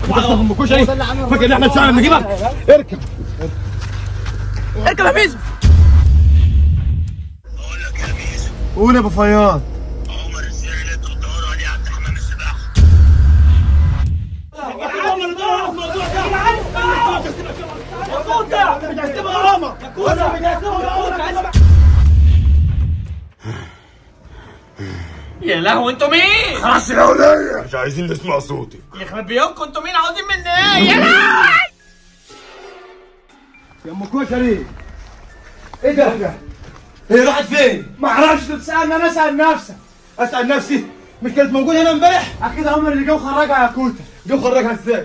بتخطف ام كشري فاكر ان احنا مش هنعرف نجيبك اركب اركب يا ميزو بقول لك يا ميزو قول يا ابو فياض عمر السير اللي انتوا بتدوروا عليه عند حمام السباحه يا لهوي انتوا مين؟ خلاص يا ولية مش عايزين نسمع صوتي يخرب بيومكم انتوا مين عاوزين مني ايه؟ يا لهوي يا ام كشري ايه ده؟ هي راحت فين؟ ما اعرفش تسالني انا اسال نفسك اسال نفسي مش كانت موجوده هنا امبارح؟ اكيد عمر اللي جه وخرجها يا كوتا جه وخرجها ازاي؟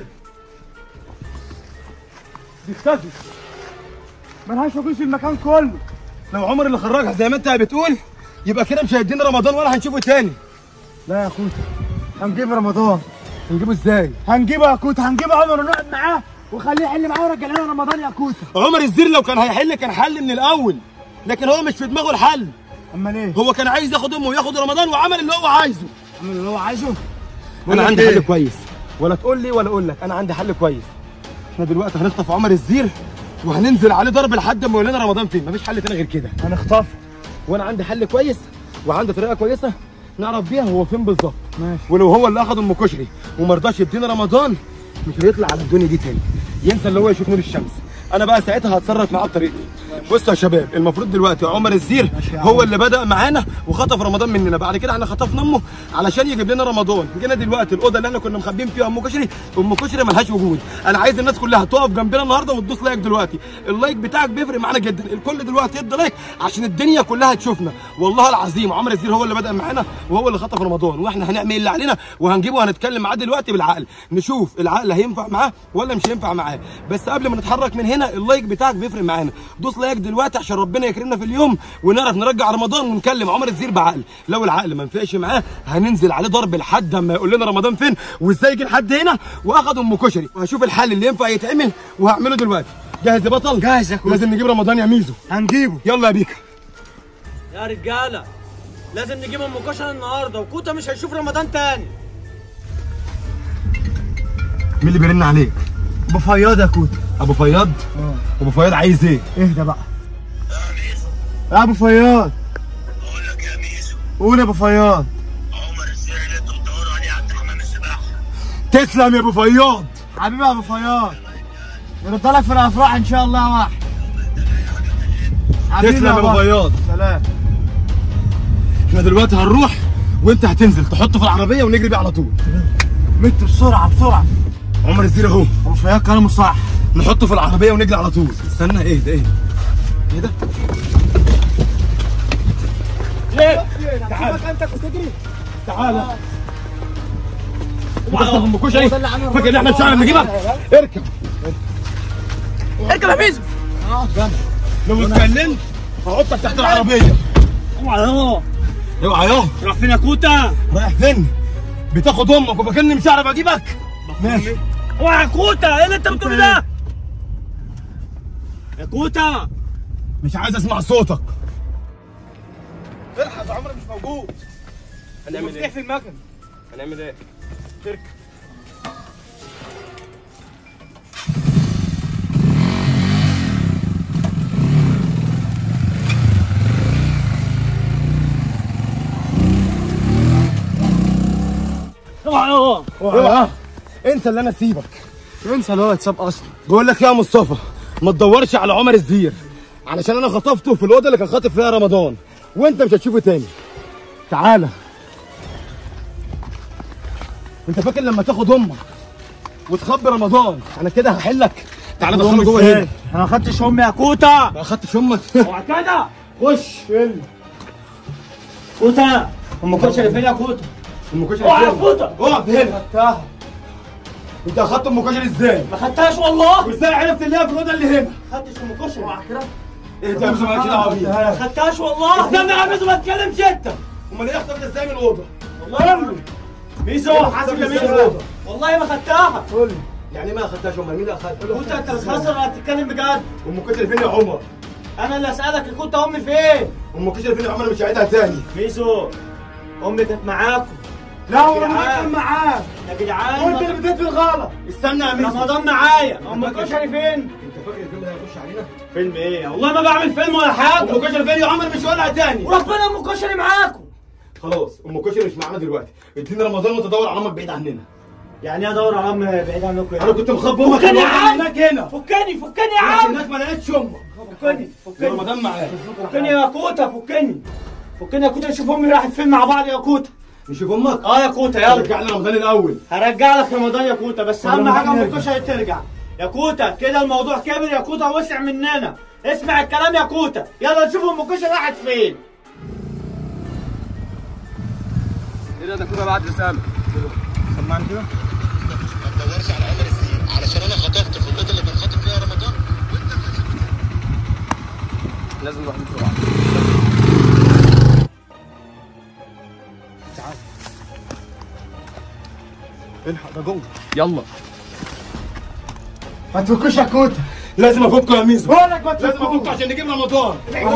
دي اختفت ملهاش وجود في المكان كله لو عمر اللي خرجها زي ما انت بتقول يبقى كده مش هيدينا رمضان ولا هنشوفه تاني لا يا كوتا هنجيب رمضان هنجيبه ازاي؟ هنجيبه يا كوتا هنجيب عمر ونقعد معاه وخليه يحل معاه ورجع لنا رمضان يا كوتا عمر الزير لو كان هيحل كان حل من الاول لكن هو مش في دماغه الحل امال ايه هو كان عايز ياخد امه وياخد رمضان وعمل اللي هو عايزه عمل اللي هو عايزه انا عندي حل كويس ولا تقول لي ولا اقول لك انا عندي حل كويس احنا دلوقتي هنخطف عمر الزير وهننزل عليه ضرب لحد ما يقول لنا رمضان فين مفيش حل تاني غير كده هنخطفه وانا عندي حل كويس وعندي طريقه كويسه نعرف بيها هو فين بالظبط ماشي ولو هو اللي اخد ام كشري وما رضاش يدينا رمضان مش هيطلع على الدنيا دي تاني ينسى اللي هو يشوف نور الشمس انا بقى ساعتها هتصرف معاه بطريقتي بصوا يا شباب المفروض دلوقتي عمر الزير هو اللي بدا معانا وخطف رمضان مننا بعد كده احنا خطفنا امه علشان يجيب لنا رمضان جينا دلوقتي الاوضه اللي احنا كنا مخبيين فيها ام كشري ام كشري ملهاش وجود انا عايز الناس كلها تقف جنبنا النهارده وتدوس لايك دلوقتي اللايك بتاعك بيفرق معانا جدا الكل دلوقتي يدي لايك عشان الدنيا كلها تشوفنا والله العظيم عمر الزير هو اللي بدا معانا وهو اللي خطف رمضان واحنا هنعمل اللي علينا وهنجيبه وهنتكلم معاه دلوقتي بالعقل نشوف العقل هينفع معاه ولا مش هينفع معاه بس قبل ما نتحرك من هنا اللايك بتاعك بيفرق معانا دوس لايك دلوقتي عشان ربنا يكرمنا في اليوم ونعرف نرجع رمضان ونكلم عمر الزير بعقل لو العقل ما نفعش معاه هننزل عليه ضرب لحد ما يقول لنا رمضان فين وازاي يجي لحد هنا واخد ام كشري وهشوف الحل اللي ينفع يتعمل وهعمله دلوقتي جاهز يا بطل جاهز يا لازم نجيب رمضان يا ميزو هنجيبه يلا يا بيكا يا رجاله لازم نجيب ام كشري النهارده وكوتا مش هيشوف رمضان تاني مين اللي بيرن عليك ابو فياض يا كوتا ابو فياض ابو فياض عايز ايه اهدى بقى يا ميزو يا ابو فياض بقول لك يا ميزو قول يا ابو فياض عمر السير اللي انتوا بتدوروا عليه عند حمام السباحه تسلم يا ابو فياض حبيبي يا ابو فياض نرد لك في الافراح ان شاء الله يا واحد تسلم يا ابو فياض سلام احنا دلوقتي هنروح وانت هتنزل تحطه في العربيه ونجري بيه على طول مت بسرعه بسرعه عمر الزير اهو ابو فياض كلامه صح نحطه في العربيه ونجري على طول استنى ايه ده ايه ايه ده ليه تعال انت كنت تجري تعال بتخطف ام كشري فاكر ان احنا مش هنعرف نجيبك اركب اركب يا ميزو لو اتكلمت هحطك تحت العربيه اوعى يا اوعى ياه راح فين يا كوتا رايح فين بتاخد امك وفاكرني مش هعرف اجيبك ماشي اوعى يا كوتا ايه اللي انت بتقوله ده يا كوتا مش عايز اسمع صوتك الحق عمري مش موجود هنعمل ايه في المكن هنعمل ايه تركب اوعى يا اوعى انسى اللي انا اسيبك انسى اللي هو اتساب اصلا بقول لك يا مصطفى ما تدورش على عمر الزير علشان انا خطفته في الاوضه اللي كان خاطف فيها رمضان وانت مش هتشوفه تاني تعالى انت فاكر لما تاخد امك وتخبي رمضان انا كده هحلك تعالى دخله جوه هنا انا ما خدتش امي يا كوتا ما اخدتش امك اوعى كده خش فين كوتا ام كشري فين يا كوتا ام كشري اوعى يا فين؟ كوتا اقف هنا خدتها انت اخدت ام كشري ازاي؟ ما خدتهاش والله وازاي عرفت اللي هي في الاوضه اللي هنا؟ ما خدتش ام كشري اوعى كده ايه ده مش مالكش دعوه بيها ما خدتهاش والله استنى يا ميزو ما تتكلمش انت امال ايه اختفت ازاي من الاوضه؟ والله ميزو حاسب يا ميزو والله ما خدتها قول لي يعني ما اخدتهاش امال مين اللي اخدها؟ كنت انت بتهزر ولا بتتكلم بجد ام كشري فين يا عمر؟ انا اللي اسالك كنت امي فين ام كشري فين يا عمر مش هعيدها تاني ميزو امي كانت معاكم لا ورمضان كان معاه يا جدعان وانت اللي بديت بالغلط استنى يا ميزو رمضان معايا ام الكشري فين؟ انت فاكر الفيلم ده هيخش علينا؟ فيلم ايه؟ والله ما بعمل فيلم ولا حاجه ام كشري فين يا عمر مش هقولها تاني وربنا ام الكشري معاكم خلاص ام كشري مش معانا دلوقتي ادينا رمضان وانت دور على امك بعيد عننا يعني ايه ادور على ام بعيد عنكم انا كنت مخبي امك فكني يا عم. هناك هنا فكني فكني يا رحت عم هناك ما لقيتش امك فكني فكني رمضان معاك فكني يا كوتا فكني فكني يا كوتا نشوف امي راحت فين مع بعض يا كوتا نشوف امك اه يا كوتا يلا رجع لنا رمضان الاول هرجع لك رمضان يا كوتا بس اهم رمضان حاجه ام يرجع. الكشري ترجع يا كوتا كده الموضوع كبر يا كوتا وسع مننا اسمع الكلام يا كوتا يلا نشوف ام الكشري راحت فين ايه ده كده بعد رساله سمعني كده ما تدورش على عمر الزين علشان انا خطفت في الليله اللي كان خاطب فيها رمضان وانت لازم نروح بسرعه الحق ده جوه يلا ما تفكوش يا كوتا لازم افكه يا ميزو بقولك ما لازم افكه عشان نجيب رمضان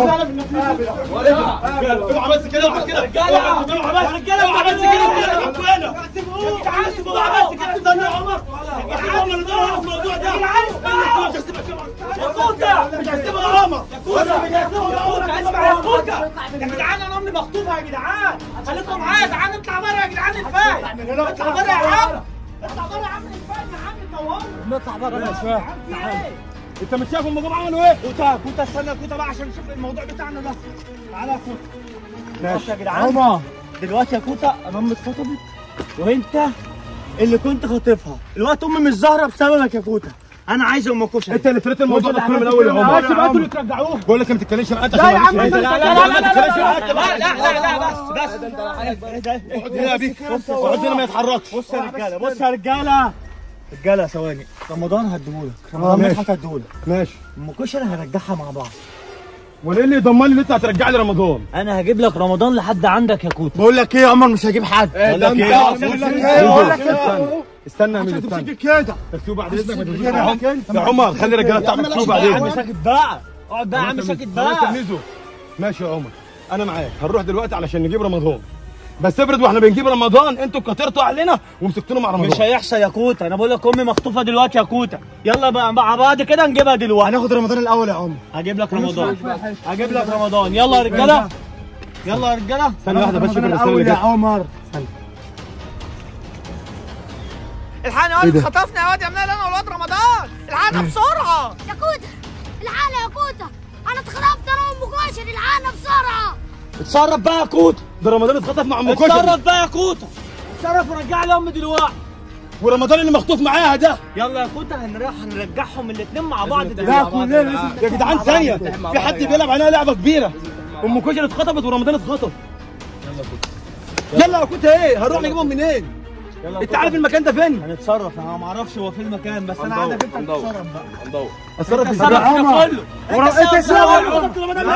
اوعى بس كده اوعى كده اوعى بس اوعى بس كده اوعى بس كده اوعى بس كده استنى يا عمر يا عمر ندور على الموضوع ده مش هسيبك يا كوتا مش هسيبك يا عمر يا كوتا مش هسيبك يا عمر اسمع يا كوتا يا جدعان انا امي مخطوبه يا جدعان خليكم معايا يا جدعان اطلع بره يا جدعان الفاي اطلع بره يا عم اطلع بره يا عم الفاي يا عم تنورنا نطلع بره يا شباب انت مش شايف هم جم عملوا ايه؟ كوتا كوتا استنى كوتا بقى عشان نشوف الموضوع بتاعنا ده تعالى يا كوتا ماشي يا جدعان عمر دلوقتي يا كوتا انا امي اتخطبت وانت اللي كنت خاطفها الوقت امي مش ظاهره بسببك يا كوتا انا عايز ام كشري انت اللي فريت الموضوع ده كله من الاول يا عمر ماشي بقى انتوا اللي ترجعوه بقول لك ما تتكلمش معايا انت لا يا عم عشان لا ماليش- لا لا لا ما تتكلمش معايا لا لا لا لا بس بس اقعد هنا يا بيك اقعد هنا ما يتحركش بص يا رجاله بص يا رجاله رجاله ثواني رمضان هديهولك رمضان ماشي. مدحت هديهولك ماشي ام كشري هنرجعها مع بعض وانا ايه اللي يضمن لي ان انت هترجع لي رمضان؟ انا هجيب لك رمضان لحد عندك يا كوتا بقول لك ايه يا عمر مش هجيب حد بقول لك ايه؟ بقول لك ايه بقول لك ايه استنى يا ميدو استنى كده تكسوه بعد اذنك ما تمسكش يا عمر يا عمر خلي الرجاله بتاعتك تكسوه بعد يا عم اذنك ساكت بقى اقعد بقى يا عم ساكت خلاص يا بقى ميزو ماشي يا عمر انا معاك هنروح دلوقتي علشان نجيب رمضان بس افرض واحنا بنجيب رمضان انتوا كترتوا علينا ومسكتونا مع رمضان مش هيحصل يا كوتا انا بقول لك امي مخطوفه دلوقتي يا كوتا يلا بقى مع بعض كده نجيبها دلوقتي هناخد رمضان الاول يا عمر هجيب لك رمضان هجيب لك رمضان يلا يا رجاله يلا يا رجاله ثانيه واحده بس شوف الرساله اللي جت عمر الحقني يا واد اتخطفنا يا واد يا منال انا والواد رمضان الحقنا بسرعه يا كوتا العانة يا كوتا انا اتخطفت انا وام كشري العانة بسرعة اتصرف بقى يا كوتا ده رمضان اتخطف مع ام كشري اتصرف بقى يا كوتا اتصرف ورجع لي امي دلوقتي ورمضان اللي مخطوف معاها ده يلا يا كوتا هنروح هنرجعهم الاثنين مع بعض لا دلوقتي كلنا يا جدعان ثانيه في حد بيلعب عليها لعبه كبيره ام كشري اتخطفت ورمضان اتخطف يلا يا كوتا ايه هنروح نجيبهم منين يلا انت عارف المكان ده فين هنتصرف انا ما اعرفش هو في المكان بس انا عايزك انت تتصرف بقى اتصرف انت السبب في ده كله انت السبب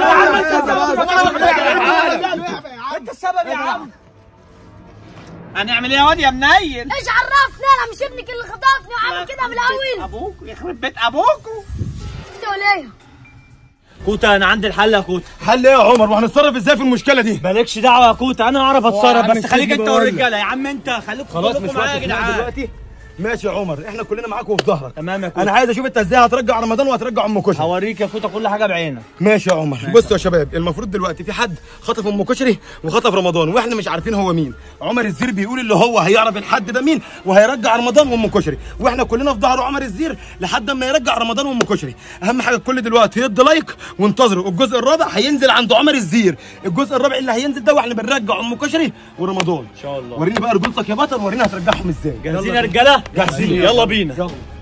انت السبب يا عم هنعمل ايه يا واد يا منيل ايش عرفني انا مش ابنك اللي خطفني وعامل كده من الاول ابوك يخرب بيت ابوكوا تقول ايه كوتا انا عندي الحل يا كوتا حل ايه يا عمر وهنتصرف ازاي في المشكله دي مالكش دعوه يا كوتا انا اعرف اتصرف يا عم بس خليك سيبني انت بقول لك. والرجاله يا عم انت خليك خلاص كلكم مش معايا وقت يا خناقة جدعان دلوقتي ماشي يا عمر احنا كلنا معاك وفي ظهرك تمام يا انا كوتا عايز اشوف انت ازاي هترجع رمضان وهترجع ام كشري هوريك يا كوتا كل حاجه بعينك ماشي يا عمر بصوا يا شباب المفروض دلوقتي في حد خطف ام كشري وخطف رمضان واحنا مش عارفين هو مين عمر الزير بيقول اللي هو هيعرف الحد ده مين وهيرجع رمضان وام كشري واحنا كلنا في ظهر عمر الزير لحد ما يرجع رمضان وام كشري اهم حاجه الكل دلوقتي يدي لايك وانتظروا الجزء الرابع هينزل عند عمر الزير الجزء الرابع اللي هينزل ده واحنا بنرجع ام كشري ورمضان ان شاء الله وريني بقى رجولتك يا بطل ورينا هترجعهم ازاي جاهزين يا رجاله جاهزين يلا بينا يلا